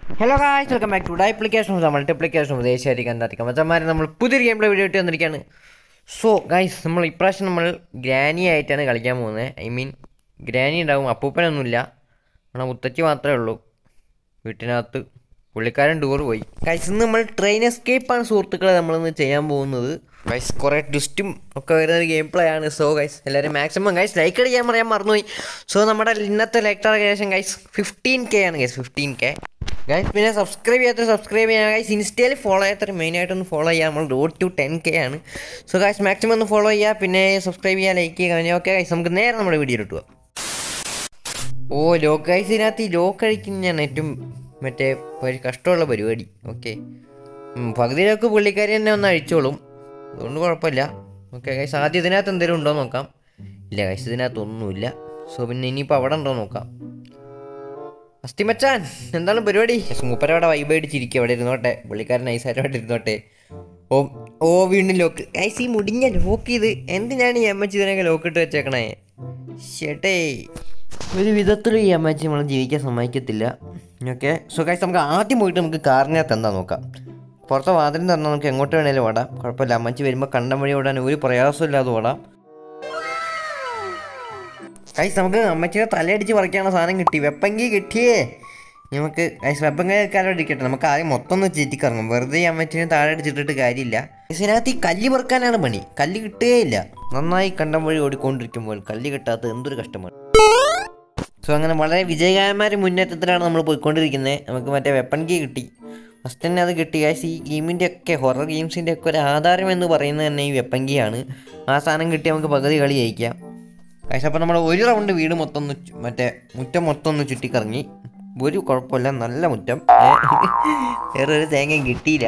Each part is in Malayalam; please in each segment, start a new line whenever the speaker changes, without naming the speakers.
Hello guys welcome back to duplication multiplication ദേശീയമായിരിക്കും എന്തായിരിക്കും മച്ചന്മാരെ നമ്മൾ പുതിയൊരു ഗെയിം പ്ലേ വീഡിയോ ഇട്ട് വന്നിരിക്കുകയാണ് സോ ഗായ്സ് നമ്മൾ ഇപ്രാവശ്യം നമ്മൾ ഗ്രാനി ആയിട്ടാണ് കളിക്കാൻ പോകുന്നത് ഐ മീൻ ഗ്രാനി ഉണ്ടാവും അപ്പൂപ്പനൊന്നുമില്ല നമ്മുടെ മുത്തച്ഛി മാത്രമേ ഉള്ളൂ വീട്ടിനകത്ത് പുള്ളിക്കാരൻ ടൂർ പോയി ഗൈസ് ഇന്ന് നമ്മൾ ട്രെയിൻ എസ്കേപ്പാണ് സുഹൃത്തുക്കളെ നമ്മളിന്ന് ചെയ്യാൻ പോകുന്നത് ഗൈസ് കുറേ ട്വിസ്റ്റും ഒക്കെ വരുന്ന ഒരു ഗെയിം പ്ലേ ആണ് സോ ഗൈസ് എല്ലാവരും മാക്സിമം ഗൈസ് ലൈക്ക് അടിക്കാൻ പറയാൻ മറന്നുപോയി സോ നമ്മുടെ ഇന്നത്തെ ലൈക്ക് ടാർഗറ്റ് ഏകദേശം ഗൈസ് ഫിഫ്റ്റീൻ കെ ആണ് ഗൈസ് ഫിഫ്റ്റീൻ കെ ഗൈസ് പിന്നെ സബ്സ്ക്രൈബ് ചെയ്യാത്ത സബ്സ്ക്രൈബ് ചെയ്യാൻ ഗൈസ് ഇൻസ്റ്റയിൽ ഫോളോ ചെയ്യാത്ത മെയിനായിട്ടൊന്ന് ഫോളോ ചെയ്യാം നമ്മൾ റോഡ് ടു ടെൻ കെ ആണ് സോ ഗൈസ് മാക്സിമം ഒന്ന് ഫോളോ ചെയ്യുക പിന്നെ സബ്സ്ക്രൈബ് ചെയ്യുക ലൈക്ക് ചെയ്യുക ഓക്കെ ഗൈസ് നമുക്ക് നേരെ നമ്മുടെ വീഡിയോ ഇട്ടു ഓ ലോക്ക് ഗൈസ് ഇതിനകത്ത് ഈ ലോക്ക് അഴിക്കുന്നതാണ് ഏറ്റവും മറ്റേ ഒരു കഷ്ടമുള്ള പരിപാടി ഓക്കെ പകുതിയിലൊക്കെ പുള്ളിക്കാരി തന്നെ ഒന്ന് അഴിച്ചോളും അതുകൊണ്ട് കുഴപ്പമില്ല ഓക്കെ ഗൈസ് ആദ്യം ഇതിനകത്ത് എന്തെങ്കിലും ഉണ്ടോ നോക്കാം ഇല്ല ഗൈസ് ഇതിനകത്ത് ഒന്നുമില്ല സോ പിന്നെ ഇനിയിപ്പോൾ അവിടെ ഉണ്ടോ നോക്കാം അസ്തി മച്ചാൻ എന്താണ് പരിപാടി മൂപ്പരവിടെ വൈബ് അടിച്ചിരിക്കുക അവിടെ ഇരുന്നോട്ടെ പുള്ളിക്കാരൻ നൈസായിട്ട് അവിടെ ഇരുന്നോട്ടെ ഓ ഓ വീണ്ടും ലോക്ക് ഗൈസ് ഈ മുടിഞ്ഞ ലോക്ക് ചെയ്ത് എന്തിനാണ് ഈ അമ്മച്ചി ഇതിനൊക്കെ ലോക്ക് ഇട്ട് വെച്ചേക്കണേ ചേട്ടേ ഒരു വിധത്തിലും ഈ അമ്മച്ചി നമ്മൾ ജീവിക്കാൻ സമ്മതിക്കത്തില്ല ഓക്കെ സോ ഗൈസ് നമുക്ക് ആദ്യം പോയിട്ട് നമുക്ക് കാറിനകത്ത് എന്താ നോക്കാം പുറത്തെ വാതിലും തന്നാൽ നമുക്ക് എങ്ങോട്ട് വേണേലും ഓടാം കുഴപ്പമില്ല അമ്മച്ചി വരുമ്പോൾ കണ്ടം വഴി ഓടാൻ ഒരു പ്രയാസമില്ലാതെ ഓടാം ഗൈസ് നമുക്ക് അമ്മച്ചിയുടെ തലയടിച്ച് പറിക്കാനുള്ള സാധനം കിട്ടി വെപ്പങ്കി കിട്ടിയേ നമുക്ക് ഗൈസ് വെപ്പങ്കി കാലം ഇരിക്കട്ടെ നമുക്ക് ആദ്യം മൊത്തം ഒന്ന് ചീറ്റിക്കറങ്ങും വെറുതെ ഈ അമ്മച്ചിനെ താഴെ അടിച്ചിട്ടിട്ട് കാര്യമില്ല ഗൈസ് ഇതിനകത്ത് ഈ കല്ല് പെറുക്കാനാണ് പണി കല്ല് കിട്ടുകയില്ല നന്നായി കണ്ടം വഴി ഓടിക്കൊണ്ടിരിക്കുമ്പോൾ കല്ല് കിട്ടാത്തത് എന്തൊരു കഷ്ടമാണ് സോ അങ്ങനെ വളരെ വിജയകരമായ മുന്നേറ്റത്തിലാണ് നമ്മൾ പോയിക്കൊണ്ടിരിക്കുന്നത് നമുക്ക് മറ്റേ വെപ്പൺ കീ കിട്ടി ഫസ്റ്റ് തന്നെ അത് കിട്ടി ഗൈസ് ഈ ഗെയിമിൻ്റെ ഒക്കെ ഹൊറർ ഗെയിംസിൻ്റെ ഒക്കെ ഒരു ആധാരം എന്ന് പറയുന്നത് തന്നെ ഈ വെപ്പൻ കീ ആണ് ആ സാധനം കിട്ടി നമുക്ക് പകുതി കളി ജയിക്കാം ഗൈസ് അപ്പോൾ നമ്മൾ ഒരു റൗണ്ട് വീട് മൊത്തം ഒന്ന് ചു- മറ്റേ മുറ്റം മൊത്തം ഒന്ന് ചുറ്റിക്കറങ്ങി ഒരു കുഴപ്പമില്ല നല്ല മുറ്റം ഏ, വേറെ ഒരു തേങ്ങ കിട്ടിയില്ല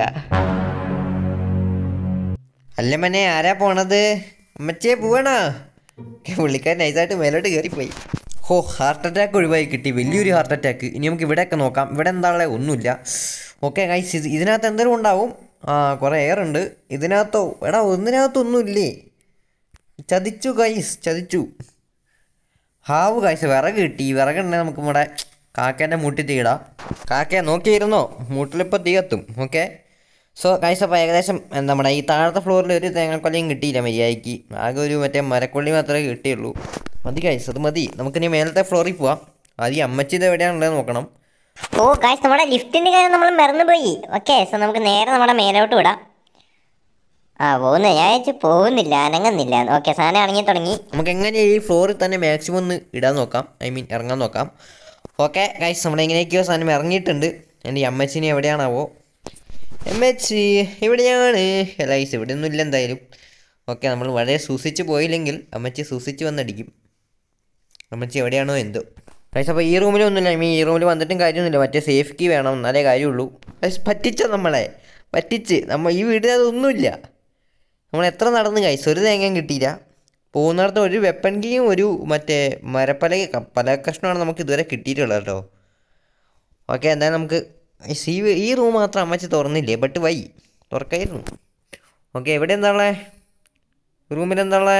അല്ല മനെ ആരാ പോണത് അമ്മച്ചേ പോവണോ പുള്ളിക്കാരൻ നൈസായിട്ട് മേലോട്ട് കയറിപ്പോയി ഹോ ഹാർട്ട് അറ്റാക്ക് ഒഴിവായി കിട്ടി വലിയൊരു ഹാർട്ട് അറ്റാക്ക് ഇനി നമുക്ക് ഇവിടെയൊക്കെ നോക്കാം ഇവിടെ എന്താണല്ലേ ഒന്നുമില്ല ഓക്കെ ഗൈസ് ഇത് ഇതിനകത്ത് എന്തെങ്കിലും ഉണ്ടാവും ആ കുറേ എയർ ഉണ്ട് ഇതിനകത്തോ എടാ ഒന്നിനകത്തൊന്നുമില്ലേ ചതിച്ചു ഗൈസ് ചതിച്ചു ഹാവ് ഗൈസ് വിറക് കിട്ടി വിറകുണ്ടെങ്കിൽ നമുക്ക് നമ്മുടെ കാക്കേൻ്റെ മൂട്ടിൽ തീയിടാം കാക്കയെ നോക്കിയിരുന്നോ മൂട്ടിലിപ്പോൾ തീ കത്തും ഓക്കെ സോ ഗൈസ് അപ്പോൾ ഏകദേശം എന്താ നമ്മുടെ ഈ താഴത്തെ ഫ്ലോറിൽ ഒരു തേങ്ങാക്കൊല്ലയും കിട്ടിയില്ല മര്യാദയ്ക്ക് ആകെ ഒരു മറ്റേ മരക്കൊള്ളി മാത്രമേ കിട്ടിയുള്ളൂ മതി ഗൈസ് അത് മതി നമുക്കിനി മേലത്തെ ഫ്ലോറിൽ പോവാം ആദ്യം അമ്മച്ചി ഇത് എവിടെയാണുള്ളത് നോക്കണം
ഓ കാശ് നമ്മുടെ ലിഫ്റ്റിന്റെ കാര്യം നമ്മൾ മറന്നുപോയി ഓക്കെ സോ നമുക്ക് നേരെ നമ്മുടെ മേലോട്ട് വിടാം ആ പോകുന്ന ഞാൻ വെച്ച് പോകുന്നില്ല അനങ്ങുന്നില്ല ഓക്കെ സാധനം ഇറങ്ങി തുടങ്ങി
നമുക്ക് എങ്ങനെ ഈ ഫ്ലോറിൽ തന്നെ മാക്സിമം ഒന്ന് ഇടാൻ നോക്കാം ഐ മീൻ ഇറങ്ങാൻ നോക്കാം ഓക്കെ ഗൈസ് നമ്മുടെ എങ്ങനെയൊക്കെയോ സാധനം ഇറങ്ങിയിട്ടുണ്ട് എൻ്റെ ഈ അമ്മച്ചിനെ എവിടെയാണാവോ അമ്മച്ചി എവിടെയാണ് ഗൈസ് ഇവിടെ ഒന്നും ഇല്ല എന്തായാലും ഓക്കെ നമ്മൾ വളരെ സൂക്ഷിച്ച് പോയില്ലെങ്കിൽ അമ്മച്ചി സൂക്ഷിച്ച് വന്നടിക്കും അമ്മച്ചി എവിടെയാണോ എന്തോ ഗൈസ് അപ്പോൾ ഈ റൂമിലൊന്നുമില്ല ഐ മീൻ ഈ റൂമിൽ വന്നിട്ടും കാര്യമൊന്നുമില്ല മറ്റേ സേഫ് കീ വേണം എന്നാലേ കാര്യമുള്ളൂ ഗൈസ് പറ്റിച്ച നമ്മളെ പറ്റിച്ച് നമ്മൾ ഈ വീട്ടിൽ അതൊന്നുമില്ല നമ്മൾ എത്ര നടന്ന് കഴിച്ചു ഒരു തേങ്ങയും കിട്ടിയില്ല പോകുന്നിടത്ത് ഒരു വെപ്പൺ കീയും ഒരു മറ്റേ മരപ്പല പല കഷ്ണമാണ് നമുക്ക് ഇതുവരെ കിട്ടിയിട്ടുള്ളത് കേട്ടോ ഓക്കെ എന്തായാലും നമുക്ക് ഈ ഈ റൂം മാത്രം അമ്മച്ചി തുറന്നില്ലേ ബട്ട് വൈ തുറക്കായിരുന്നു ഓക്കെ എവിടെ എന്താളേ റൂമിൽ എന്താളേ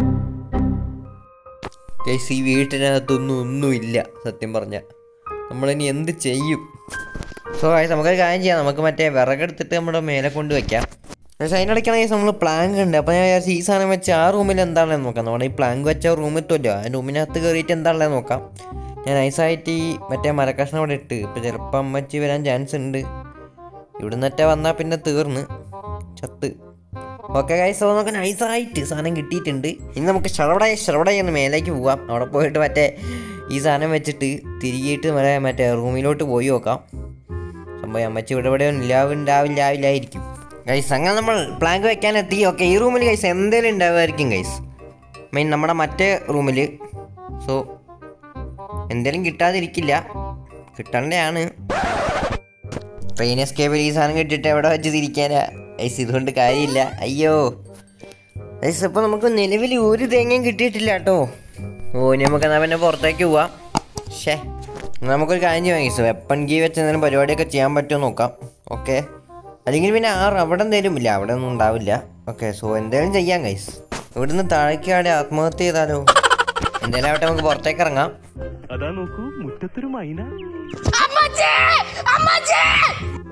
ഗൈസ് ഈ വീട്ടിനകത്തൊന്നും ഒന്നുമില്ല സത്യം പറഞ്ഞ നമ്മളിനി എന്ത് ചെയ്യും സോ ഗൈസ് നമുക്കൊരു കാര്യം ചെയ്യാം നമുക്ക് മറ്റേ വിറകെടുത്തിട്ട് നമ്മുടെ മേലെ കൊണ്ട് വയ്ക്കാം പക്ഷേ അതിനിടയ്ക്കാണ് ഗൈസ് നമ്മൾ പ്ലാങ്ക് ഉണ്ട് അപ്പോൾ ഞാൻ വിചാരിച്ചു ഈ സാധനം വെച്ച് ആ റൂമിൽ എന്താണെന്ന് നോക്കാം നമ്മുടെ ഈ പ്ലാങ്ക് വെച്ച റൂമിൽ തോല്ലോ ആ റൂമിനകത്ത് കയറിയിട്ട് എന്താണല്ലേ നോക്കാം ഞാൻ നൈസായിട്ട് ഈ മറ്റേ മരക്കഷ്ണം അവിടെ ഇട്ട് ഇപ്പോൾ ചിലപ്പോൾ അമ്മച്ചി വരാൻ ചാൻസ് ഉണ്ട് ഇവിടുന്നൊറ്റ വന്നാൽ പിന്നെ തീർന്ന് ചത്ത് ഓക്കെ ഗൈസ് അപ്പോൾ നമുക്ക് നൈസായിട്ട് സാധനം കിട്ടിയിട്ടുണ്ട് ഇനി നമുക്ക് ഷറവടായി ഷറവടായി ഒന്ന് മേലേക്ക് പോവാം അവിടെ പോയിട്ട് മറ്റേ ഈ സാധനം വെച്ചിട്ട് തിരികിയിട്ട് മറ്റേ മറ്റേ റൂമിലോട്ട് പോയി നോക്കാം സംഭവം അമ്മച്ചി ഇവിടെ ഇവിടെ ഉണ്ടാവില്ലാവില്ലായിരിക്കും ഗൈസ് അങ്ങനെ നമ്മൾ പ്ലാങ്ക് വെക്കാനെത്തി ഓക്കെ ഈ റൂമിൽ ഗൈസ് എന്തേലും ഉണ്ടാവുമായിരിക്കും ഗൈസ് മെയിൻ നമ്മുടെ മറ്റേ റൂമിൽ സോ എന്തേലും കിട്ടാതിരിക്കില്ല കിട്ടണ്ടയാണ് ട്രെയിൻ എസ്കേപ്പിൽ ഈ സാധനം കിട്ടിയിട്ട് എവിടെ വെച്ച് തിരിക്കാനാ ഗൈസ് ഇതുകൊണ്ട് കാര്യമില്ല അയ്യോ ഗൈസ് ഇപ്പോൾ നമുക്ക് നിലവിൽ ഒരു തേങ്ങയും കിട്ടിയിട്ടില്ല കേട്ടോ ഓ ഇനി നമുക്ക് എന്നാൽ പിന്നെ പുറത്തേക്ക് പോവാം ഷേ നമുക്കൊരു കാര്യം ചെയ്യാം ഗൈസ് വെപ്പൺ കീ വെച്ച് എന്തെങ്കിലും പരിപാടിയൊക്കെ ചെയ്യാൻ പറ്റുമോ നോക്കാം ഓക്കെ അല്ലെങ്കിൽ പിന്നെ ആ അവിടെ എന്തേലും ഇല്ല അവിടെ ഒന്നും ഉണ്ടാവില്ല ഓക്കെ സോ എന്തേലും ചെയ്യാം ഗൈസ് ഇവിടുന്ന് താഴേക്ക് ആടെ ആത്മഹത്യ ചെയ്താലോ എന്തായാലും ആവട്ടെ നമുക്ക് പുറത്തേക്ക് ഇറങ്ങാം
അതാ നോക്കൂ മുറ്റത്തൊരു മൈന
അമ്മച്ചേ അമ്മച്ചേ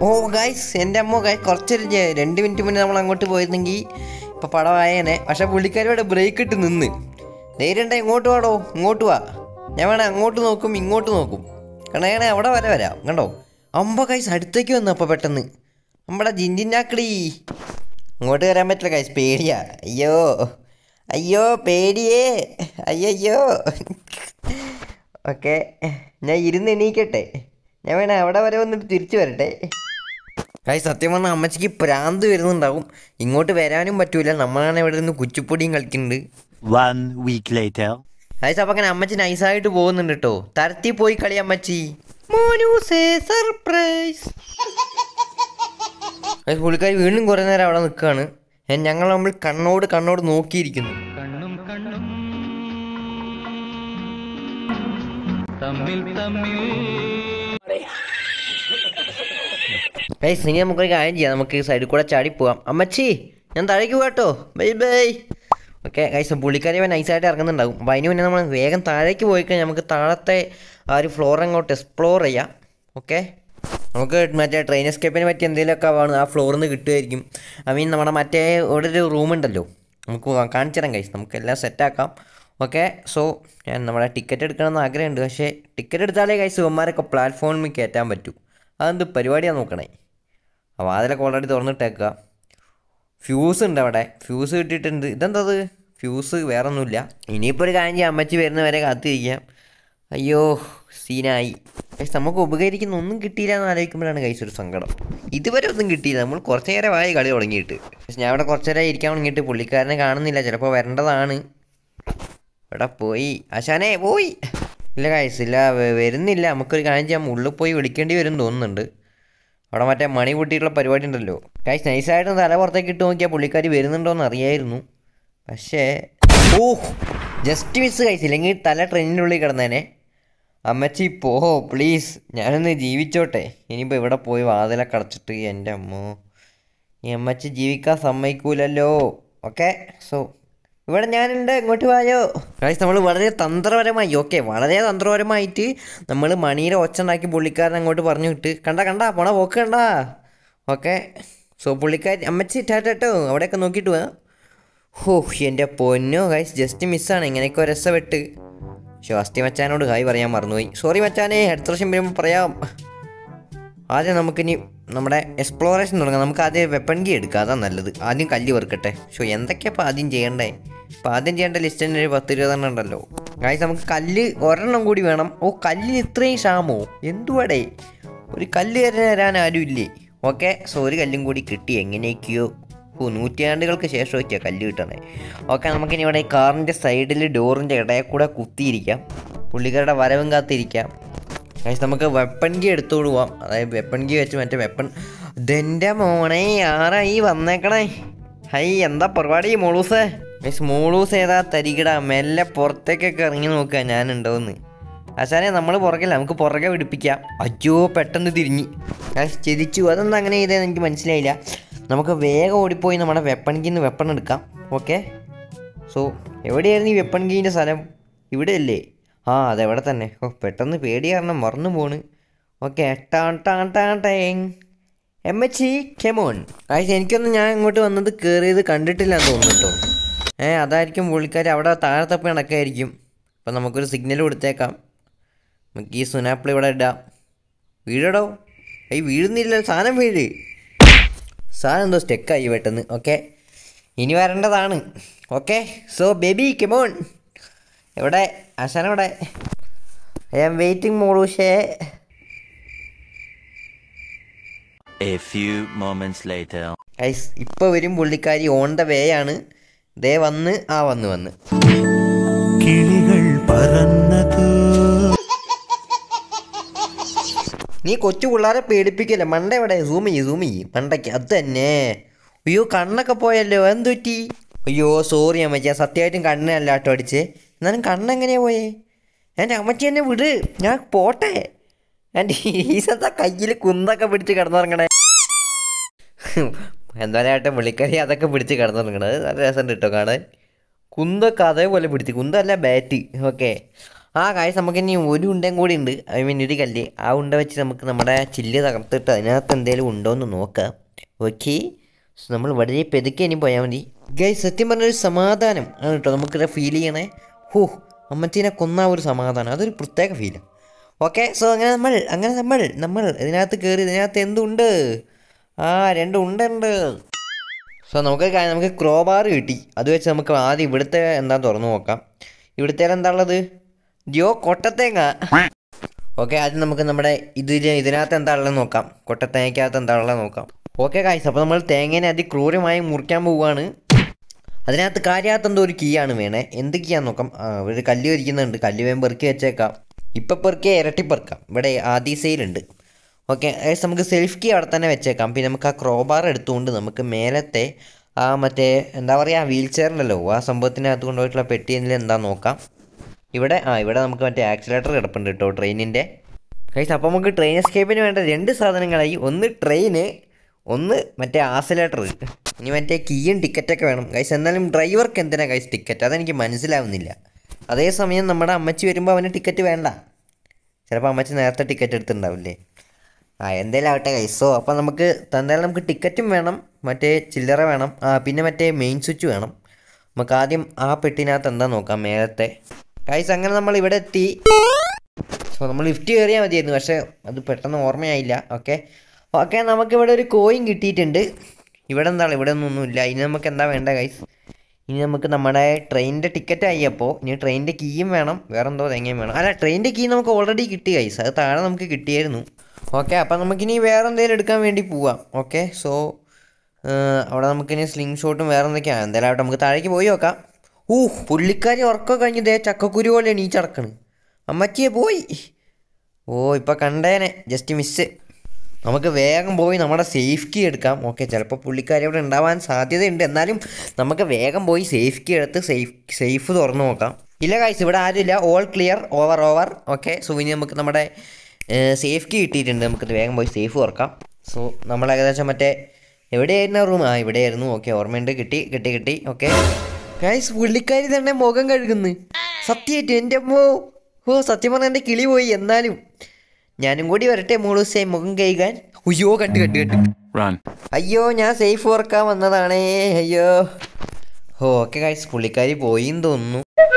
ഓ ഗൈസ് എൻ്റെ അമ്മ ഗൈ കുറച്ചൊരു ജെ- രണ്ട് മിനിറ്റ് മുന്നേ നമ്മൾ അങ്ങോട്ട് പോയിരുന്നെങ്കിൽ ഇപ്പം പടമായേനെ പക്ഷെ പുള്ളിക്കാരിയുടെ ബ്രേക്ക് ഇട്ട് നിന്ന് ധൈര്യം ഉണ്ടെങ്കിൽ ഇങ്ങോട്ട് വാടോ ഇങ്ങോട്ട് വാ ഞാൻ വേണേ അങ്ങോട്ട് നോക്കും ഇങ്ങോട്ട് നോക്കും കാരണം ഞാൻ അവിടെ വരെ വരാം കണ്ടോ അമ്പ ഗൈസ് അടുത്തേക്ക് വന്നു അപ്പോൾ പെട്ടെന്ന് നമ്മുടെ ജിഞ്ചിനാക്കടി ഇങ്ങോട്ട് വരാൻ പറ്റില്ല ഗൈസ് പേടിയാ അയ്യോ അയ്യോ പേടിയേ അയ്യോ ഓക്കെ ഞാൻ ഇരുന്ന് എണീക്കട്ടെ ഞാൻ വേണേ അവിടെ വരെ വന്നിട്ട് തിരിച്ചു വരട്ടെ കായ് സത്യം പറഞ്ഞാൽ അമ്മച്ചിക്ക് പ്രാന്ത് വരുന്നുണ്ടാവും ഇങ്ങോട്ട് വരാനും പറ്റൂല നമ്മളാണ് ഇവിടെ നിന്ന് കുച്ചിപ്പൊടിയും കളിക്കുന്നുണ്ട്
One week later.
കായ് അപ്പം അങ്ങനെ അമ്മച്ചി നൈസായിട്ട് പോകുന്നുണ്ട് കേട്ടോ തരത്തി പോയി കളി അമ്മച്ചി മോനൂസേ സർപ്രൈസ് കായ് പുള്ളിക്കാരി വീണ്ടും കുറേ നേരം അവിടെ നിൽക്കുകയാണ് ഞങ്ങൾ നമ്മൾ കണ്ണോട് കണ്ണോട് നോക്കിയിരിക്കുന്നു
കണ്ണും കണ്ണും തമ്മിൽ തമ്മിൽ
ഗൈസ് ഇനി നമുക്കൊരു കാര്യം ചെയ്യാം നമുക്ക് സൈഡിൽ കൂടെ ചാടി പോവാം അമ്മച്ചി ഞാൻ താഴേക്ക് പോകാട്ടോ ബൈ ബൈ ഓക്കെ ഗൈസ് പുള്ളിക്കാരി അവൻ നൈസായിട്ട് ഇറങ്ങുന്നുണ്ടാവും അപ്പോൾ അതിന് മുന്നേ നമ്മൾ വേഗം താഴേക്ക് പോയി കഴിഞ്ഞാൽ നമുക്ക് താഴത്തെ ആ ഒരു ഫ്ലോർ അങ്ങോട്ട് എക്സ്പ്ലോർ ചെയ്യാം ഓക്കെ നമുക്ക് മറ്റേ ട്രെയിൻ എസ്കേപ്പിനെ പറ്റി എന്തെങ്കിലുമൊക്കെ ആണ് ആ ഫ്ലോറിൽ നിന്ന് കിട്ടുമായിരിക്കും ഐ മീൻ നമ്മുടെ മറ്റേ ഇവിടെ ഒരു റൂമുണ്ടല്ലോ നമുക്ക് കാണിച്ചു തരാം ഗൈസ് നമുക്ക് എല്ലാം സെറ്റാക്കാം ഓക്കെ സോ ഞാൻ നമ്മുടെ ടിക്കറ്റ് എടുക്കണമെന്ന് ആഗ്രഹമുണ്ട് പക്ഷേ ടിക്കറ്റ് എടുത്താലേ ഗൈസ് ഇവന്മാരൊക്കെ പ്ലാറ്റ്ഫോമിൽ കയറ്റാൻ പറ്റൂ അതെന്ത് പരിപാടിയാണ് നോക്കണേ അപ്പോൾ അതിലൊക്കെ ഓൾറെഡി തുറന്നിട്ടേക്കുക ഫ്യൂസ് ഉണ്ട് അവിടെ ഫ്യൂസ് കിട്ടിയിട്ടുണ്ട് ഇതെന്തത് ഫ്യൂസ് വേറെ ഒന്നുമില്ല ഇനിയിപ്പോൾ ഒരു കാര്യം ചെയ്യാം അമ്മച്ചി വരുന്നവരെ കാത്തിരിക്കാം അയ്യോ സീനായി ഗൈസ് നമുക്ക് ഉപകരിക്കുന്ന ഒന്നും കിട്ടിയില്ല എന്ന് ആലോചിക്കുമ്പോഴാണ് കൈസ് ഒരു സങ്കടം ഇതുവരെ ഒന്നും കിട്ടിയില്ല നമ്മൾ കുറച്ച് നേരമായി കളി തുടങ്ങിയിട്ട് പക്ഷെ ഞാൻ അവിടെ കുറച്ച് നേരം ഇരിക്കാൻ തുടങ്ങിയിട്ട് പുള്ളിക്കാരനെ കാണുന്നില്ല ചിലപ്പോൾ വരേണ്ടതാണ് ഇവിടെ പോയി ആശാനെ പോയി ഇല്ല കായ്സ് ഇല്ല വ- വരുന്നില്ല നമുക്കൊരു കാര്യം ചെയ്യാം ഉള്ളിൽ പോയി വിളിക്കേണ്ടി വരും തോന്നുന്നുണ്ട് അവിടെ മറ്റേ മണി പൊട്ടിയിട്ടുള്ള പരിപാടി ഉണ്ടല്ലോ കായ്സ് നൈസായിട്ട് തല പുറത്തേക്ക് ഇട്ട് നോക്കിയാൽ പുള്ളിക്കാരി വരുന്നുണ്ടോയെന്ന് അറിയായിരുന്നു പക്ഷേ ഓ ജസ്റ്റ് മിസ് കഴിച്ചു ഇല്ലെങ്കിൽ തല ട്രെയിനിൻ്റെ ഉള്ളിൽ കിടന്നേനെ അമ്മച്ചി പോ പ്ലീസ് ഞാനൊന്ന് ജീവിച്ചോട്ടെ ഇനിയിപ്പോൾ ഇവിടെ പോയി വാതിലൊക്കെ അടച്ചിട്ട് എൻ്റെ അമ്മോ ഈ അമ്മച്ചി ജീവിക്കാൻ സമ്മതിക്കൂലല്ലോ ഓക്കെ സോ ഇവിടെ ഞാനുണ്ട് ഇങ്ങോട്ട് വായോ ഗൈസ് നമ്മൾ വളരെ തന്ത്രപരമായി ഓക്കെ വളരെ തന്ത്രപരമായിട്ട് നമ്മൾ മണിയുടെ ഒച്ച ഉണ്ടാക്കി പുള്ളിക്കാരൻ അങ്ങോട്ട് പറഞ്ഞു വിട്ട് കണ്ട കണ്ട പോണ പോക്ക് കണ്ട ഓക്കെ സോ പുള്ളിക്കാരി അമ്മച്ചി ടാറ്റോ അവിടെയൊക്കെ നോക്കിയിട്ട് പോവാ ഹോ എൻ്റെ പൊന്നോ ഗൈസ് ജസ്റ്റ് മിസ്സാണ് ഇങ്ങനെയൊക്കെ ഒരു രസപ്പെട്ട് ശ്വാസ്തി മച്ചാനോട് ഹായ് പറയാൻ മറന്നുപോയി സോറി മച്ചാനെ അടുത്ത പ്രാവശ്യം വരുമ്പോൾ പറയാം ആദ്യം നമുക്കിനി നമ്മുടെ എക്സ്പ്ലോറേഷൻ തുടങ്ങാം നമുക്ക് ആദ്യം വെപ്പൺ ഗി എടുക്കാം അതാ നല്ലത് ആദ്യം കല്ല് വെറുക്കട്ടെ ഷോ എന്തൊക്കെയാ ഇപ്പോൾ ആദ്യം ചെയ്യണ്ടേ അപ്പോൾ ആദ്യം ചെയ്യേണ്ട ലിസ്റ്റ് തന്നെ ഒരു പത്ത് ഇരുപതെണ്ണം ഉണ്ടല്ലോ ഗായ്സ് നമുക്ക് കല്ല് ഒരെണ്ണം കൂടി വേണം ഓ കല്ലിന് ഇത്രയും ക്ഷാമോ എന്തുവാടേ ഒരു കല്ല് തരാൻ തരാൻ ആരും ഇല്ലേ ഓക്കെ സോ ഒരു കല്ലും കൂടി കിട്ടി എങ്ങനെയൊക്കെയോ ഓ നൂറ്റാണ്ടുകൾക്ക് ശേഷം ഒക്കെയാ കല്ല് കിട്ടണേ ഓക്കെ നമുക്കിനി ഇവിടെ ഈ കാറിൻ്റെ സൈഡിൽ ഡോറിൻ്റെ ഇടയിൽ കൂടെ കുത്തിയിരിക്കാം പുള്ളിക്കാരുടെ വരവും കാത്തിരിക്കാം ഗൈസ് നമുക്ക് വെപ്പൺ ഗി എടുത്തോണ്ട് പോവാം അതായത് വെപ്പൺ ഗി വെച്ച് മറ്റേ വെപ്പൺ ഇതെൻ്റെ മോനെ ആരായി വന്നേക്കണേ ഹൈ എന്താ പരിപാടി മോളൂസേ ഗൈസ് മോളൂസ് ഏതാ തരികിട മെല്ലെ പുറത്തേക്കൊക്കെ ഇറങ്ങി നോക്കുക ഞാനുണ്ടോന്ന് ആശാനെ നമ്മൾ പുറകില്ല നമുക്ക് പുറകെ പിടിപ്പിക്കാം അയ്യോ പെട്ടെന്ന് തിരിഞ്ഞ് ഗൈസ് ചിരിച്ചു അതെന്താ അങ്ങനെ ചെയ്തതെന്ന് എനിക്ക് മനസ്സിലായില്ല നമുക്ക് വേഗം ഓടിപ്പോയി നമ്മുടെ വെപ്പൺ ഗിന്ന് വെപ്പൺ എടുക്കാം ഓക്കെ സോ എവിടെയായിരുന്നു ഈ വെപ്പൺ ഗീൻ്റെ സ്ഥലം ഇവിടെയല്ലേ ആ അതെവിടെ തന്നെ ഓ പെട്ടെന്ന് പേടി കാരണം മറന്നു പോണ് ഓക്കെ ടാൻ ടാൻ ടാൻ ടേങ് എം എച്ച് ഇ കെമോൺ കാഴ്ച എനിക്കൊന്നും ഞാൻ ഇങ്ങോട്ട് വന്നത് കയറിയത് കണ്ടിട്ടില്ല എന്ന് തോന്നുന്നു കേട്ടോ ഏ അതായിരിക്കും പുള്ളിക്കാർ അവിടെ താഴത്തപ്പ നടക്കായിരിക്കും അപ്പം നമുക്കൊരു സിഗ്നൽ കൊടുത്തേക്കാം നമുക്ക് ഈ സുനാപ്പിൾ ഇവിടെ ഇടാം വീഴടോ ഏയ് വീഴുന്നില്ല സാധനം വീഴ് സാധനം എന്തോ സ്റ്റെക്കായി പെട്ടെന്ന് ഓക്കെ ഇനി വരേണ്ടതാണ് ഓക്കെ സോ ബേബി കെമോൺ എവിടെ ആശാന എവിടെ ഐ ആം വെയിറ്റിംഗ് മോളൂഷേ
A few moments later.
ഐസ് ഇപ്പോൾ വരും പുള്ളിക്കാരി ഓൺ ദ വേ ആണ് ദേ വന്ന് ആ വന്ന് വന്ന്
കിളികൾ പറന്നതോ
നീ കൊച്ചു പിള്ളേരെ പേടിപ്പിക്കല്ലേ മണ്ട എവിടെ സൂം ചെയ്യ് സൂം ചെയ്യ് മണ്ടയ്ക്ക് അത് തന്നെ അയ്യോ കണ്ണൊക്കെ പോയല്ലോ എന്ത് പറ്റി അയ്യോ സോറി അമ്മച്ചി ഞാൻ സത്യമായിട്ടും കണ്ണിനല്ല കേട്ടോ അടിച്ച് എന്നാലും കണ്ണെങ്ങനെയാ പോയേ എൻ്റെ അമ്മച്ചി എന്നെ വിട് ഞാൻ പോട്ടെ എൻ്റെ ഈസത്തെ കയ്യിൽ കുന്തൊക്കെ പിടിച്ച് കിടന്നുറങ്ങണേ എന്താ ചേട്ടാ പുള്ളിക്കാരി അതൊക്കെ പിടിച്ച് കിടന്നുറങ്ങണത് നല്ല രസമുണ്ട് കേട്ടോ കാണാൻ കുന്തൊക്കെ അതേപോലെ പിടിച്ച് കുന്തല്ല ബാറ്റ് ഓക്കെ ആ കാര്യം നമുക്ക് ഇനി ഒരു ഉണ്ടയും കൂടി ഉണ്ട് ഐ മീൻ ഒരു കല്ല് ആ ഉണ്ട വെച്ച് നമുക്ക് നമ്മുടെ ചില്ല് തകർത്തിട്ട് അതിനകത്ത് എന്തെങ്കിലും ഉണ്ടോ എന്ന് നോക്കാം ഓക്കെ നമ്മൾ വളരെ പെതുക്കെ ഇനി പോയാൽ മതി ഗൈ സത്യം പറഞ്ഞൊരു സമാധാനം ആണ് കേട്ടോ നമുക്കിവിടെ ഫീൽ ചെയ്യണേ ഹോ അമ്മച്ചീനെ കൊന്ന ആ ഒരു സമാധാനം അതൊരു പ്രത്യേക ഫീലാണ് ഓക്കെ സോ അങ്ങനെ നമ്മൾ അങ്ങനെ നമ്മൾ നമ്മൾ ഇതിനകത്ത് കയറി ഇതിനകത്ത് എന്തുണ്ട് ആ രണ്ട് ഉണ്ട് സോ നമുക്ക് കാ- നമുക്ക് ക്രോബാർ കിട്ടി അത് വെച്ച് നമുക്ക് ആദ്യം ഇവിടുത്തെ എന്താ തുറന്നു നോക്കാം ഇവിടുത്തെ എന്താ ഉള്ളത് ജിയോ കൊട്ടത്തേങ്ങ ഓക്കെ ആദ്യം നമുക്ക് നമ്മുടെ ഇതിൽ ഇതിനകത്ത് എന്താ ഉള്ളത് നോക്കാം കൊട്ടത്തേങ്ങയ്ക്കകത്ത് എന്താ ഉള്ളത് നോക്കാം ഓക്കെ കായ്സ് അപ്പോൾ നമ്മൾ തേങ്ങേനെ അതിക്രൂരമായി മുറിക്കാൻ പോവുകയാണ് അതിനകത്ത് കാര്യാത്ത എന്തോ ഒരു കീ ആണ് വേണേ എന്ത് കീ ആണെന്ന് നോക്കാം ആ ഒരു കല്ല് ഇരിക്കുന്നുണ്ട് കല്ല് വേഗം പെറുക്കി വെച്ചേക്കാം ഇപ്പം പെറുക്കിയ ഇരട്ടി പെറുക്കാം ഇവിടെ ആദ്യ സെയിലുണ്ട് ഓക്കെ നമുക്ക് സെൽഫ് കീ അവിടെ തന്നെ വെച്ചേക്കാം പിന്നെ നമുക്ക് ആ ക്രോബാർ എടുത്തുകൊണ്ട് നമുക്ക് മേലത്തെ ആ മറ്റേ എന്താ പറയുക വീൽ ചെയറിലല്ലോ ആ സംഭവത്തിനകത്ത് കൊണ്ടുപോയിട്ടുള്ള പെട്ടി എന്നിൽ എന്താ നോക്കാം ഇവിടെ ആ ഇവിടെ നമുക്ക് മറ്റേ ആക്സിലേറ്റർ കിടപ്പുണ്ട് കേട്ടോ ട്രെയിനിൻ്റെ കൈസ് അപ്പോൾ നമുക്ക് ട്രെയിൻ എസ്കേപ്പിന് വേണ്ട രണ്ട് സാധനങ്ങളായി ഒന്ന് ട്രെയിന് ഒന്ന് മറ്റേ ആസിലേറ്റർ ഇനി മറ്റേ കീയും ടിക്കറ്റൊക്കെ വേണം കൈസ് എന്നാലും ഡ്രൈവർക്ക് എന്തിനാ കൈസ് ടിക്കറ്റ് അതെനിക്ക് മനസ്സിലാവുന്നില്ല അതേസമയം നമ്മുടെ അമ്മച്ചി വരുമ്പോൾ അവന് ടിക്കറ്റ് വേണ്ട ചിലപ്പോൾ അമ്മച്ചി നേരത്തെ ടിക്കറ്റ് എടുത്തിട്ടുണ്ടാവില്ലേ ആ എന്തായാലും ആവട്ടെ കൈസോ അപ്പോൾ നമുക്ക് എന്തായാലും നമുക്ക് ടിക്കറ്റും വേണം മറ്റേ ചില്ലറ വേണം ആ പിന്നെ മറ്റേ മെയിൻ സ്വിച്ച് വേണം നമുക്ക് ആദ്യം ആ പെട്ടിനകത്ത് എന്താ നോക്കാം മേലത്തെ കൈസ് അങ്ങനെ നമ്മൾ ഇവിടെ എത്തി സോ നമ്മൾ ലിഫ്റ്റ് കയറിയാൽ മതിയായിരുന്നു പക്ഷേ അത് പെട്ടെന്ന് ഓർമ്മയായില്ല ഓക്കെ ഓക്കെ നമുക്കിവിടെ ഒരു കോയിൻ കിട്ടിയിട്ടുണ്ട് ഇവിടെ എന്താണ് ഇവിടെ ഒന്നും ഒന്നുമില്ല ഇനി നമുക്ക് എന്താ വേണ്ട കൈസ് ഇനി നമുക്ക് നമ്മുടെ ട്രെയിനിൻ്റെ ടിക്കറ്റ് ആയി അപ്പോൾ ഇനി ട്രെയിനിൻ്റെ കീയും വേണം വേറെ എന്തോ തേങ്ങയും വേണം അല്ല ട്രെയിനിൻ്റെ കീ നമുക്ക് ഓൾറെഡി കിട്ടി കൈസ് അത് താഴെ നമുക്ക് കിട്ടിയായിരുന്നു ഓക്കെ അപ്പം നമുക്കിനി വേറെ എന്തെങ്കിലും എടുക്കാൻ വേണ്ടി പോവാം ഓക്കെ സോ അവിടെ നമുക്കിനി സ്ലിംഗ് ഷോട്ടും വേറെ എന്തൊക്കെയാണ് എന്തായാലും ആവട്ടെ നമുക്ക് താഴേക്ക് പോയി നോക്കാം ഊ പുള്ളിക്കാരി ഉറക്കം കഴിഞ്ഞ് ദേ ചക്കക്കുരു പോലെ എണീച്ചടക്കണ് അമ്മച്ചിയെ പോയി ഓ ഇപ്പം കണ്ടേനെ ജസ്റ്റ് മിസ് നമുക്ക് വേഗം പോയി നമ്മുടെ സേഫ് കീ എടുക്കാം ഓക്കെ ചിലപ്പോൾ പുള്ളിക്കാരി അവിടെ ഉണ്ടാവാൻ സാധ്യതയുണ്ട് എന്നാലും നമുക്ക് വേഗം പോയി സേഫ് കീ എടുത്ത് സേഫ് സേഫ് തുറന്നു നോക്കാം ഇല്ല കായ്സ് ഇവിടെ ആരുമില്ല all clear over over okay so ഇനി നമുക്ക് നമ്മുടെ സേഫ് കീ കിട്ടിയിട്ടുണ്ട് നമുക്കിത് വേഗം പോയി സേഫ് തുറക്കാം സോ നമ്മൾ ഏകദേശം മറ്റേ എവിടെയായിരുന്നു റൂം ആ ഇവിടെയായിരുന്നു ഓക്കെ ഓർമ്മയുണ്ട് കിട്ടി കിട്ടി കിട്ടി ഓക്കെ ഗൈസ് പുള്ളിക്കാരി തന്നെ മുഖം കഴുകുന്നു സത്യമായിട്ട് എൻ്റെ അമ്മോ ഓ സത്യം പറഞ്ഞാൽ എൻ്റെ കിളി പോയി എന്നാലും ഞാനും കൂടി വരട്ടെ മൂളൂസേ മുഖം കഴുകാൻ അയ്യോ കണ്ടു കണ്ടു കണ്ടു
Run.
അയ്യോ ഞാൻ സേഫ് ഓർക്കാൻ വന്നതാണേ അയ്യോ ഓ ഓക്കെ ഗൈസ് പുള്ളിക്കാരി പോയിന്ന് തോന്നുന്നു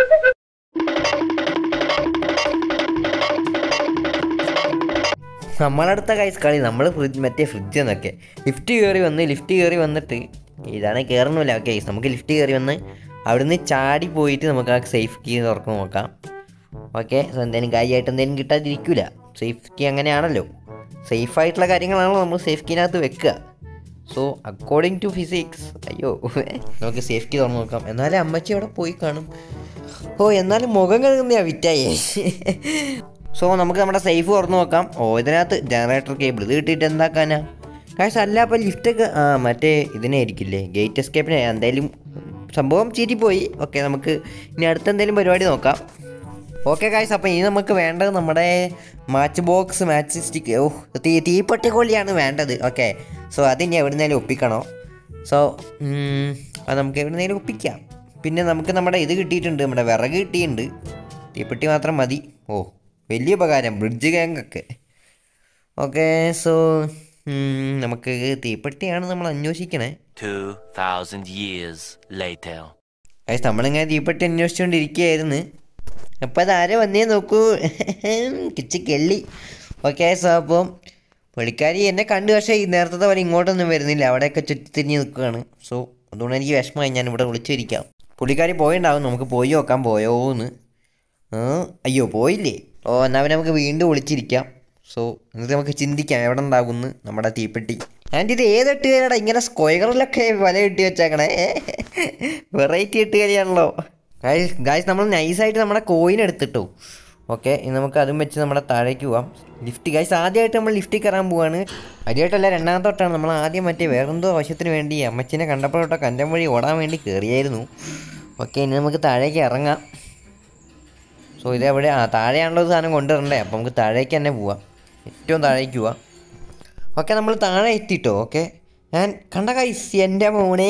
നമ്മളടുത്ത കൈസ് കളി നമ്മൾ ഫ്രിഡ്ജ് മറ്റേ ഫ്രിഡ്ജ് എന്നൊക്കെ ലിഫ്റ്റ് കയറി വന്ന് ലിഫ്റ്റ് കയറി വന്നിട്ട് ഇതാണ് കയറണമില്ല ഓക്കെ നമുക്ക് ലിഫ്റ്റ് കയറി വന്ന് അവിടുന്ന് ചാടി പോയിട്ട് നമുക്ക് ആ സേഫ് കീ തുറക്കാൻ നോക്കാം ഓക്കെ സോ എന്തെങ്കിലും കാര്യമായിട്ട് എന്തെങ്കിലും കിട്ടാതിരിക്കില്ല സേഫ് കീ അങ്ങനെയാണല്ലോ സേഫ് ആയിട്ടുള്ള കാര്യങ്ങളാണല്ലോ നമ്മൾ സേഫ് കീനകത്ത് വെക്കുക സോ അക്കോർഡിംഗ് ടു ഫിസിക്സ് അയ്യോ നമുക്ക് സേഫ് കീ തുറന്ന് നോക്കാം എന്നാലും അമ്മച്ചി അവിടെ പോയി കാണും ഓ എന്നാലും മുഖം കഴുകുന്നയാ വിറ്റായേ സോ നമുക്ക് നമ്മുടെ സേഫ് തുറന്ന് നോക്കാം ഓ ഇതിനകത്ത് ജനറേറ്റർ കേബിൾ ഇത് കിട്ടിയിട്ട് എന്താക്കാനാ കാശ് അല്ല അപ്പോൾ ലിഫ്റ്റൊക്കെ ആ മറ്റേ ഇതിനെ ആയിരിക്കില്ലേ ഗേറ്റ് എസ്കേപ്പിനെ എന്തായാലും സംഭവം ചീറ്റിപ്പോയി ഓക്കെ നമുക്ക് ഇനി അടുത്ത എന്തെങ്കിലും പരിപാടി നോക്കാം ഓക്കെ കായ്സ് അപ്പോൾ ഇനി നമുക്ക് വേണ്ടത് നമ്മുടെ മാച്ച് ബോക്സ് മാച്ച് സ്റ്റിക്ക് ഓ തീ തീപ്പെട്ടിക്കൊള്ളിയാണ് വേണ്ടത് ഓക്കെ സോ അതിനി എവിടുന്നേലും ഒപ്പിക്കണോ സോ അത് നമുക്ക് എവിടുന്നേലും ഒപ്പിക്കാം പിന്നെ നമുക്ക് നമ്മുടെ ഇത് കിട്ടിയിട്ടുണ്ട് നമ്മുടെ വിറക് കിട്ടിയിട്ടുണ്ട് തീപ്പെട്ടി മാത്രം മതി ഓ വലിയ ഉപകാരം ബ്രിഡ്ജ് ഗ്യാങ്ങൊക്കെ ഓക്കെ സോ നമുക്ക് തീപ്പെട്ടിയാണ് നമ്മൾ അന്വേഷിക്കണേ
2,000 years later.
ഗൈസ് നമ്മളിങ്ങനെ തീപ്പെട്ടി അന്വേഷിച്ചുകൊണ്ടിരിക്കുകയായിരുന്നു അപ്പോൾ അതാരെ വന്നേ നോക്കൂ കിച്ച് കെള്ളി ഓക്കെ സോ അപ്പം പുള്ളിക്കാരി എന്നെ കണ്ടു പക്ഷേ ഈ നേരത്തെ പോലെ ഇങ്ങോട്ടൊന്നും വരുന്നില്ല അവിടെയൊക്കെ ചുറ്റിത്തിരിഞ്ഞ് നിൽക്കുകയാണ് സോ അതുകൊണ്ട് എനിക്ക് വിഷമമായി ഞാൻ ഇവിടെ വിളിച്ചിരിക്കാം പുള്ളിക്കാരി പോയിണ്ടാവും നമുക്ക് പോയി നോക്കാൻ പോയോന്ന് ആ, അയ്യോ പോയില്ലേ ഓ എന്നാൽ പിന്നെ നമുക്ക് വീണ്ടും വിളിച്ചിരിക്കാം സോ എന്നിട്ട് നമുക്ക് ചിന്തിക്കാം എവിടെ ഉണ്ടാകുന്നു നമ്മുടെ തീപ്പെട്ടി ആൻഡ് ഇത് ഏത് എട്ടുകാരാടാ ഇങ്ങനെ സ്ക്വയറിലൊക്കെ വല കിട്ടി വെച്ചേക്കണേ വെറൈറ്റി എട്ടുകാരിയാണല്ലോ ഗായ്സ് ഗായ്സ് നമ്മൾ നൈസായിട്ട് നമ്മുടെ കോയിൻ എടുത്തിട്ടു ഓക്കെ ഇനി നമുക്ക് അതും വെച്ച് നമ്മുടെ താഴേക്ക് പോവാം ലിഫ്റ്റ് ഗൈസ് ആദ്യമായിട്ട് നമ്മൾ ലിഫ്റ്റിൽ കയറാൻ പോവാണ് ആദ്യമായിട്ടല്ല രണ്ടാമത്തെ തൊട്ടാണ് നമ്മൾ ആദ്യം മറ്റേ വേറെന്തോ ആവശ്യത്തിന് വേണ്ടി അമ്മച്ചിനെ കണ്ടപ്പോഴൊക്കെ കണ്ടം വഴി ഓടാൻ വേണ്ടി കയറിയായിരുന്നു ഓക്കെ ഇനി നമുക്ക് താഴേക്ക് ഇറങ്ങാം സോ ഇത് എവിടെ ആ താഴെയാണല്ലോ ഈ സാധനം കൊണ്ടുവരണ്ടേ അപ്പോൾ നമുക്ക് താഴേക്ക് തന്നെ പോവാം ഏറ്റവും താഴേക്ക് പോവാം ഓക്കെ നമ്മൾ താഴെ എത്തിട്ടോ ഓക്കെ ഞാൻ കണ്ട കൈസ് എൻ്റെ മോനെ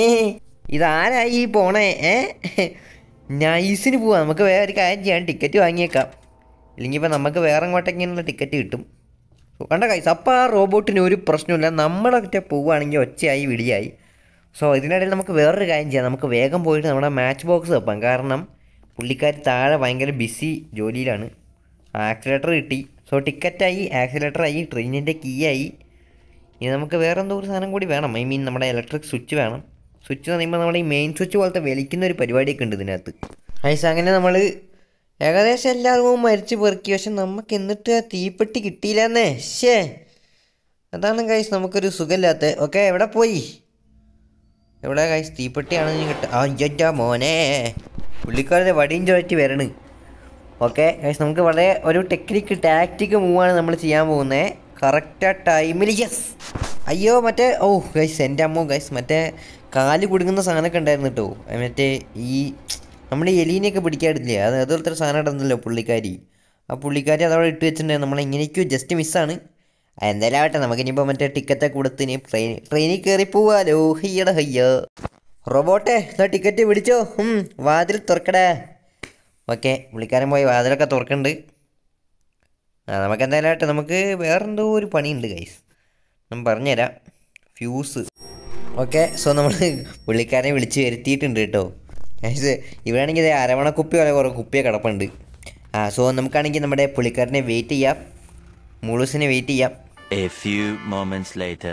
ഇതാരായി ഈ പോണേ ഏ നൈസിന് പോവാം നമുക്ക് വേറെ ഒരു കാര്യം ചെയ്യാം ടിക്കറ്റ് വാങ്ങിയേക്കാം ഇല്ലെങ്കിൽ ഇപ്പോൾ നമുക്ക് വേറെ അങ്ങോട്ടേക്കുള്ള ടിക്കറ്റ് കിട്ടും സോ കണ്ട കൈസ് അപ്പോൾ ആ റോബോട്ടിന് ഒരു പ്രശ്നമില്ല നമ്മളൊക്കെ പോവുകയാണെങ്കിൽ ഒച്ചയായി വിടിയായി സോ ഇതിനിടയിൽ നമുക്ക് വേറൊരു കാര്യം ചെയ്യാം നമുക്ക് വേഗം പോയിട്ട് നമ്മുടെ മാച്ച് ബോക്സ് വെപ്പാം കാരണം പുള്ളിക്കാരി താഴെ ഭയങ്കര ബിസി ജോലിയിലാണ് ആക്സിലേറ്റർ കിട്ടി സോ ടിക്കറ്റായി ആക്സിലേറ്ററായി ട്രെയിനിൻ്റെ കീ ആയി ഇനി നമുക്ക് വേറെ എന്തോ ഒരു സാധനം കൂടി വേണം ഐ മീൻ നമ്മുടെ ഇലക്ട്രിക് സ്വിച്ച് വേണം സ്വിച്ച് എന്ന് പറയുമ്പോൾ നമ്മുടെ ഈ മെയിൻ സ്വിച്ച് പോലത്തെ വലിക്കുന്ന ഒരു പരിപാടിയൊക്കെ ഉണ്ട് ഇതിനകത്ത് ഐസ് അങ്ങനെ നമ്മൾ ഏകദേശം എല്ലാ റൂമും മരിച്ച് പെറുക്കി പക്ഷെ നമുക്ക് എന്നിട്ട് ആ തീപ്പെട്ടി കിട്ടിയില്ലെന്നേ ശേ അതാണ് കൈസ് നമുക്കൊരു സുഖമില്ലാത്ത ഓക്കെ എവിടെ പോയി എവിടെ കൈസ് തീപ്പെട്ടിയാണ് നീ കിട്ടുക ആ അയ്യറ്റാ മോനെ പുള്ളിക്കാരുടെ വടിയും ചോദിച്ച് വരണ് ഓക്കെ ഗൈസ് നമുക്ക് വളരെ ഒരു ടെക്നിക്ക് ടാക്റ്റിക് മൂവാണ് നമ്മൾ ചെയ്യാൻ പോകുന്നത് കറക്റ്റ് ആ ടൈമിൽ യെസ് അയ്യോ മറ്റേ ഓ ഗൈസ് എൻ്റെ അമ്മോ ഗൈസ് മറ്റേ കാല് കുടുങ്ങുന്ന സാധനമൊക്കെ ഉണ്ടായിരുന്നു കേട്ടോ മറ്റേ ഈ നമ്മുടെ എലീനെയൊക്കെ പിടിക്കാറില്ലേ അത് അതുപോലത്തെ ഒരു സാധനം ഇടുന്നല്ലോ പുള്ളിക്കാരി ആ പുള്ളിക്കാരി അതവിടെ ഇട്ട് വെച്ചിട്ടുണ്ടായിരുന്നു നമ്മൾ എങ്ങനെയൊക്കെയോ ജസ്റ്റ് മിസ്സാണ് എന്തായാലും ആവട്ടെ നമുക്കിനിയിപ്പോൾ മറ്റേ ടിക്കറ്റൊക്കെ കൊടുത്തിന് ട്രെയിൻ ട്രെയിനിൽ കയറി പോവാലോ ഹയ്യട ഹയ്യ റോബോട്ടെ ഇതാ ടിക്കറ്റ് പിടിച്ചോ ഉം, വാതിൽ തുറക്കടേ ഓക്കെ പുള്ളിക്കാരൻ പോയി വാതിലൊക്കെ തുറക്കുന്നുണ്ട് ആ നമുക്ക് എന്തായാലും ആട്ടെ നമുക്ക് വേറെന്തോ ഒരു പണിയുണ്ട് ഗൈസ് ഞാൻ പറഞ്ഞുതരാം ഫ്യൂസ് ഓക്കെ സോ നമ്മൾ പുള്ളിക്കാരനെ വിളിച്ച് വരുത്തിയിട്ടുണ്ട് കേട്ടോ ഗൈസ് ഇവിടെയാണെങ്കിൽ അരവണ കുപ്പി പോലെ കുറേ കുപ്പിയൊക്കെ കിടപ്പുണ്ട് ആ സോ നമുക്കാണെങ്കിൽ നമ്മുടെ പുള്ളിക്കാരനെ വെയിറ്റ് ചെയ്യാം മുളുസിനെ വെയിറ്റ് ചെയ്യാം
A few moments later.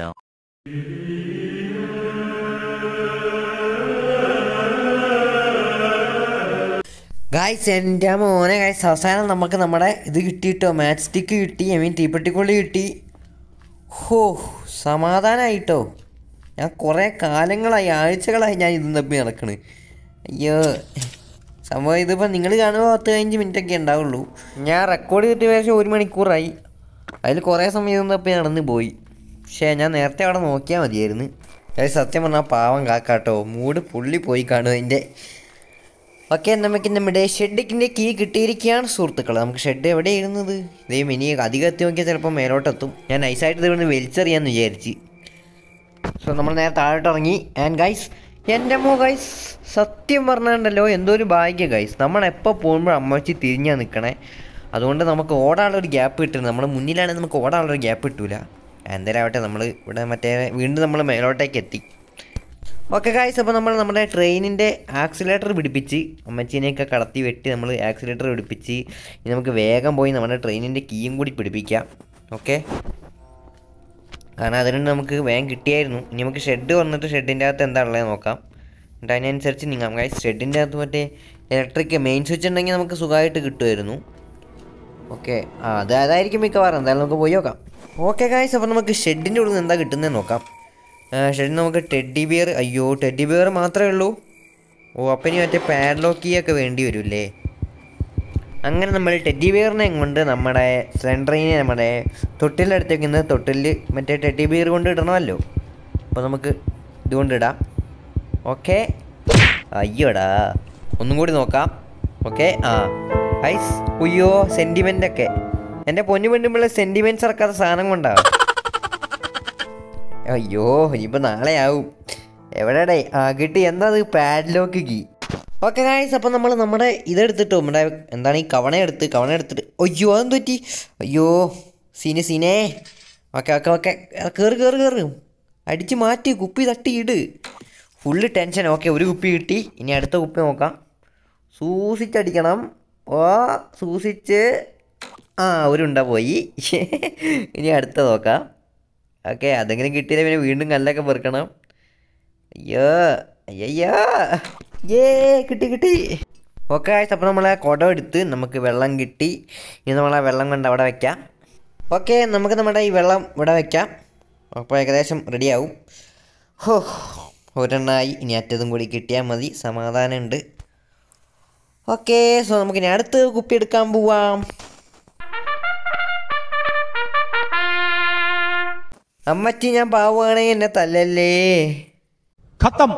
Guys എൻ്റെ മോനെ ഗായ്സ് അവസാനം നമുക്ക് നമ്മുടെ ഇത് കിട്ടിയിട്ടോ മാച്ച് സ്റ്റിക്ക് കിട്ടി ഐ മീൻ തീപ്പെട്ടിക്കൊള്ളി കിട്ടി ഹോ സമാധാനമായിട്ടോ ഞാൻ കുറേ കാലങ്ങളായി ആഴ്ചകളായി ഞാൻ ഇത് തപ്പി നടക്കണ് അയ്യോ സംഭവം ഇതിപ്പോൾ നിങ്ങൾ കാണുമ്പോൾ പത്ത് പതിനഞ്ച് മിനിറ്റൊക്കെ ഉണ്ടാവുള്ളൂ ഞാൻ റെക്കോർഡ് ചെയ്തിട്ട് ഏകദേശം ഒരു മണിക്കൂറായി അതിൽ കുറേ സമയം ഇത് തപ്പി നടന്ന് പോയി പക്ഷേ ഞാൻ നേരത്തെ അവിടെ നോക്കിയാൽ മതിയായിരുന്നു അത് സത്യം പറഞ്ഞാൽ പാവം കാക്കാട്ടോ മൂട് പുള്ളി പോയി കാണും അതിൻ്റെ ഓക്കെ നമുക്ക് നമ്മുടെ ഷെഡിൻ്റെ കീ കിട്ടിയിരിക്കുകയാണ് സുഹൃത്തുക്കൾ നമുക്ക് ഷെഡ് എവിടെ ഇരുന്നത് ഇതേ ഇനി അധികം എത്തി നോക്കിയാൽ ചിലപ്പോൾ മേലോട്ടെത്തും ഞാൻ നൈസായിട്ട് ഇത് ഇവിടുന്ന് വലിച്ചെറിയാന്ന് വിചാരിച്ച് സോ നമ്മൾ നേരെ താഴോട്ട് ഇറങ്ങി ആൻഡ് ഗൈസ് എൻ്റെ അമ്മോ ഗൈസ് സത്യം പറഞ്ഞിട്ടുണ്ടല്ലോ എന്തോ ഒരു ഭാഗ്യ ഗൈസ് നമ്മൾ എപ്പോൾ പോകുമ്പോൾ അമ്മച്ചി തിരിഞ്ഞാൽ നിൽക്കണേ അതുകൊണ്ട് നമുക്ക് ഓടാനുള്ളൊരു ഗ്യാപ്പ് കിട്ടുന്നത് നമ്മുടെ മുന്നിലാണെങ്കിൽ നമുക്ക് ഓടാനുള്ളൊരു ഗ്യാപ്പ് കിട്ടൂല എന്തായാലും ആവട്ടെ നമ്മൾ ഇവിടെ മറ്റേ വീണ്ടും നമ്മൾ മേലോട്ടേക്ക് എത്തി ഓക്കെ ഗായ്സ് അപ്പോൾ നമ്മൾ നമ്മുടെ ട്രെയിനിൻ്റെ ആക്സിലേറ്റർ പിടിപ്പിച്ച് അമ്മച്ചീനെയൊക്കെ കടത്തി വെട്ടി നമ്മൾ ആക്സിലേറ്റർ പിടിപ്പിച്ച് ഇനി നമുക്ക് വേഗം പോയി നമ്മുടെ ട്രെയിനിൻ്റെ കീയും കൂടി പിടിപ്പിക്കാം ഓക്കെ കാരണം അതിനുണ്ട് നമുക്ക് വേഗം കിട്ടിയായിരുന്നു ഇനി നമുക്ക് ഷെഡ് വന്നിട്ട് ഷെഡിൻ്റെ അകത്ത് എന്താ ഉള്ളത് നോക്കാം എന്നിട്ട് അതിനനുസരിച്ച് നീങ്ങാം ഗായ്സ് ഷെഡിൻ്റെ അകത്ത് മറ്റേ ഇലക്ട്രിക് മെയിൻ സ്വിച്ച് ഉണ്ടെങ്കിൽ നമുക്ക് സുഖമായിട്ട് കിട്ടുമായിരുന്നു ഓക്കെ ആ അത് അതായിരിക്കും മിക്കവാറും എന്തായാലും നമുക്ക് പോയി നോക്കാം ഓക്കെ ഗായ്സ് അപ്പോൾ നമുക്ക് ഷെഡിൻ്റെ ഉള്ളിൽ നിന്ന് എന്താ കിട്ടുന്നത് നോക്കാം ഷെഡിന് നമുക്ക് ടെഡി ബിയർ അയ്യോ ടെഡി ബിയർ മാത്രമേ ഉള്ളൂ ഓ അപ്പം ഇനി മറ്റേ പാഡ്ലോക്ക് ഒക്കെ വേണ്ടി വരില്ലേ അങ്ങനെ നമ്മൾ ടെഡി ബിയറിനെ കൊണ്ട് നമ്മുടെ സിലിണ്ടറിനെ നമ്മുടെ തൊട്ടിലിൻ്റെ അടുത്തേക്ക് ഇന്ന് തൊട്ടിൽ മറ്റേ ടെഡി ബിയർ കൊണ്ട് ഇടണമല്ലോ അപ്പോൾ നമുക്ക് ഇതുകൊണ്ട് ഇടാം ഓക്കെ അയ്യോടാ ഒന്നും കൂടി നോക്കാം ഓക്കെ ആ ഐസ് ഉയ്യോ സെൻറ്റിമെൻ്റ് ഒക്കെ എൻ്റെ പൊന്നു പെണ്ണുമ്പോൾ സെൻറ്റിമെൻറ്റ്സ് ഇറക്കാത്ത സാധനം കൊണ്ടാണ് അയ്യോ ഇനിയിപ്പോൾ നാളെ ആവും എവിടെടേ ആ കിട്ടി എന്താ അത് പാഡ്ലോക്ക് കീ ഓക്കെ ഗായ്സ് അപ്പോൾ നമ്മൾ നമ്മുടെ ഇതെടുത്തിട്ടോ നമ്മുടെ എന്താണ് ഈ കവണ എടുത്ത് കവണ എടുത്തിട്ട് അയ്യോ അതെന്ത് പറ്റി അയ്യോ സീന് സീനേ ഓക്കെ ഓക്കെ ഓക്കെ കയറി കയറി കയറി അടിച്ച് മാറ്റി കുപ്പി തട്ടി ഇട് ഫുള്ള് ടെൻഷൻ ഓക്കെ ഒരു കുപ്പി കിട്ടി ഇനി അടുത്ത കുപ്പി നോക്കാം സൂക്ഷിച്ചടിക്കണം ഓ സൂക്ഷിച്ച് ആ ഒരു ഉണ്ട പോയി ഇനി അടുത്ത നോക്കാം ഓക്കെ അതെങ്കിലും കിട്ടിയില്ല പിന്നെ വീണ്ടും കല്ലൊക്കെ പെറുക്കണം അയ്യോ അയ്യോ ഏ കിട്ടി കിട്ടി ഓക്കെ അപ്പോൾ നമ്മൾ ആ കുടം എടുത്ത് നമുക്ക് വെള്ളം കിട്ടി ഇനി നമ്മൾ ആ വെള്ളം കൊണ്ട് അവിടെ വെക്കാം ഓക്കെ നമുക്ക് നമ്മുടെ ഈ വെള്ളം ഇവിടെ വെക്കാം അപ്പോൾ ഏകദേശം റെഡിയാവും ഹോ ഒരെണ്ണമായി ഇനി അറ്റതും കൂടി കിട്ടിയാൽ മതി സമാധാനമുണ്ട് ഓക്കെ സോ നമുക്ക് ഇനി അടുത്ത് കുപ്പി എടുക്കാൻ പോവാം അമ്മച്ചി ഞാൻ പാവുകയാണെ എന്നെ തല്ലല്ലേ
खत्म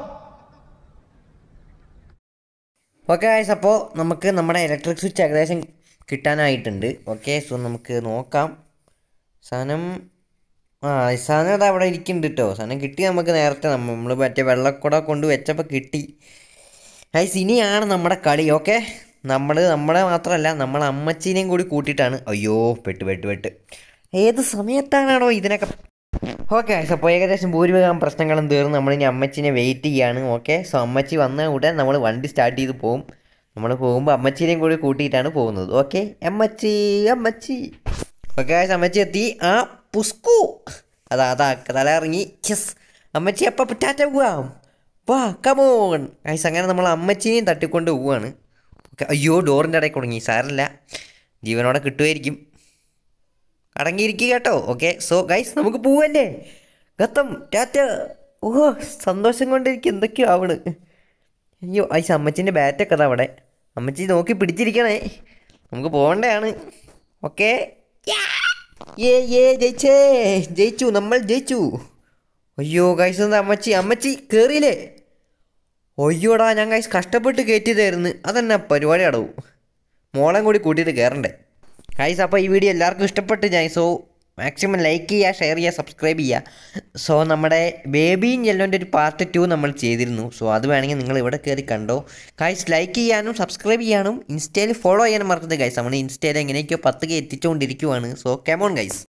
ഓക്കെ ഗൈസ് അപ്പോൾ നമുക്ക് നമ്മുടെ ഇലക്ട്രിക് സ്വിച്ച് ഏകദേശം കിട്ടാനായിട്ടുണ്ട് ഓക്കെ സോ നമുക്ക് നോക്കാം സാധനം ആ ഈ സാധനം അത് അവിടെ ഇരിക്കുന്നുണ്ട് കേട്ടോ സാധനം കിട്ടി നമുക്ക് നേരത്തെ നമ്മൾ മറ്റേ വെള്ളക്കുട കൊണ്ട് വെച്ചപ്പോൾ കിട്ടി ഗൈസ് ഇനിയാണ് നമ്മുടെ കളി ഓക്കെ നമ്മൾ നമ്മളെ മാത്രമല്ല നമ്മളെ അമ്മച്ചീനെയും കൂടി കൂട്ടിയിട്ടാണ് അയ്യോ പെട്ട് പെട്ട് പെട്ട് ഏത് സമയത്താണോ ഇതിനൊക്കെ ഓക്കെ അപ്പോൾ ഏകദേശം ഭൂരിഭാഗം പ്രശ്നങ്ങളും തീർന്ന് നമ്മളിനി അമ്മച്ചീനെ വെയിറ്റ് ചെയ്യാണ് ഓക്കെ സോ അമ്മച്ചി വന്ന ഉടൻ നമ്മൾ വണ്ടി സ്റ്റാർട്ട് ചെയ്ത് പോകും നമ്മൾ പോകുമ്പോൾ അമ്മച്ചീനെയും കൂടി കൂട്ടിയിട്ടാണ് പോകുന്നത് ഓക്കെ അമ്മച്ചി അമ്മച്ചി ഓക്കെ അമ്മച്ചി എത്തി ആ പുസ്കു അതാ അതാ തല ഇറങ്ങി യെസ് അമ്മച്ചി അപ്പം ടാറ്റ പോവാം വാ കമോൺ ഗൈസ് അങ്ങനെ നമ്മൾ അമ്മച്ചീനെയും തട്ടിക്കൊണ്ട് പോവുകയാണ് ഓക്കെ അയ്യോ ഡോറിൻ്റെ ഇടയിൽ കുടുങ്ങി സാരല്ല ജീവനോടെ കിട്ടുമായിരിക്കും അടങ്ങിയിരിക്കുക കേട്ടോ ഓക്കെ സോ ഗൈസ് നമുക്ക് പോവല്ലേ ഗത്തം ടാറ്റ ഓ സന്തോഷം കൊണ്ട് എനിക്ക് എന്തൊക്കെയോ ആവണ് അയ്യോ ഐസ് അമ്മച്ചിൻ്റെ ബാറ്റൊക്കെ അതാ അവിടെ അമ്മച്ചി നോക്കി പിടിച്ചിരിക്കണേ നമുക്ക് പോകേണ്ടതാണ് ഓക്കെ ഏ ഏ ജയിച്ചേ ജയിച്ചു നമ്മൾ ജയിച്ചു അയ്യോ ഗൈസ് എന്താ അമ്മച്ചി അമ്മച്ചി കയറിയില്ലേ അയ്യോടാ ഞാൻ ഗൈസ് കഷ്ടപ്പെട്ട് കയറ്റിയതായിരുന്നു അതെന്നാ പരിപാടി അടവും മോളെ കൂടി കൂട്ടിയിട്ട് കയറണ്ടേ ഗൈസ് അപ്പോൾ ഈ വീഡിയോ എല്ലാവർക്കും ഇഷ്ടപ്പെട്ട് ഞാൻ സോ മാക്സിമം ലൈക്ക് ചെയ്യുക ഷെയർ ചെയ്യുക സബ്സ്ക്രൈബ് ചെയ്യുക സോ നമ്മുടെ ബേബിയും യെല്ലോൻ്റെ ഒരു പാർട്ട് ടു നമ്മൾ ചെയ്തിരുന്നു സോ അത് വേണമെങ്കിൽ നിങ്ങൾ ഇവിടെ കയറി കണ്ടോ ഗൈസ് ലൈക്ക് ചെയ്യാനും സബ്സ്ക്രൈബ് ചെയ്യാനും ഇൻസ്റ്റയിൽ ഫോളോ ചെയ്യാനും മറക്കരുത് ഗൈസ് നമ്മൾ ഇൻസ്റ്റയിൽ എങ്ങനെയൊക്കെയോ പത്ത് കെ എത്തിച്ചുകൊണ്ടിരിക്കുവാണ് സോ കെമോൺ ഗൈസ്